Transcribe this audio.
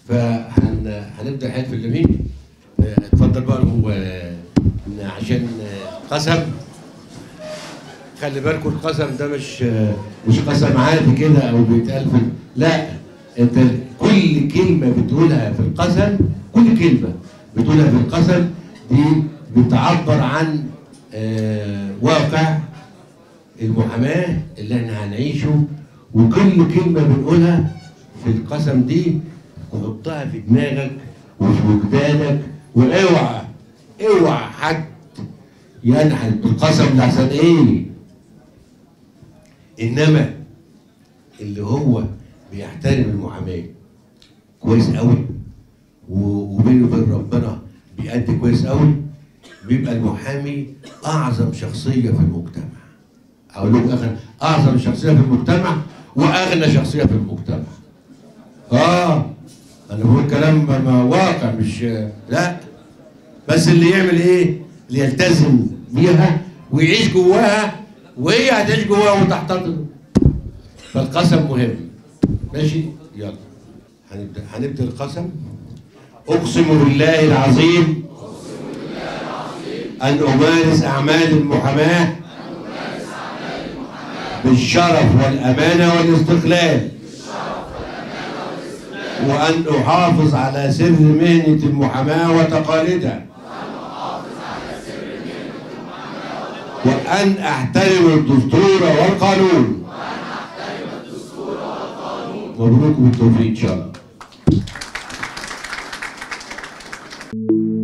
فهنبدا الحين في اليمين آه، اتفضل بقى هو آه، عشان آه، قسم خلي بالكم القسم ده مش آه، مش قسم عادي كده او بيتقال في لا انت كل كلمه بتقولها في القسم كل كلمه بتقولها في القسم دي بتعبر عن آه، واقع المحاماه اللي احنا هنعيشه وكل كلمه بنقولها في القسم دي تحطها في دماغك وفي وجدانك واوعى اوعى حد ينحل بالقسم لحسن ايه انما اللي هو بيحترم المحاماه كويس قوي و- وبينه وبين ربنا بيأدي كويس قوي بيبقى المحامي اعظم شخصيه في المجتمع اقول لكم اخر اعظم شخصيه في المجتمع واغنى شخصيه في المجتمع اه انا بقول كلام ما- ما واقع مش لا بس اللي يعمل ايه اللي يلتزم بيها ويعيش جواها وهي هتعيش جواها وتحتضن فالقسم مهم ماشي يلا هنبدا هنبدا القسم اقسم بالله العظيم ان امارس اعمال المحاماه بالشرف والامانه والاستقلال وأن أحافظ على سر مهنة المحاماة وتقاليدها وأن أحترم الدستور والقانون مبروك بالتوفيق إن شاء الله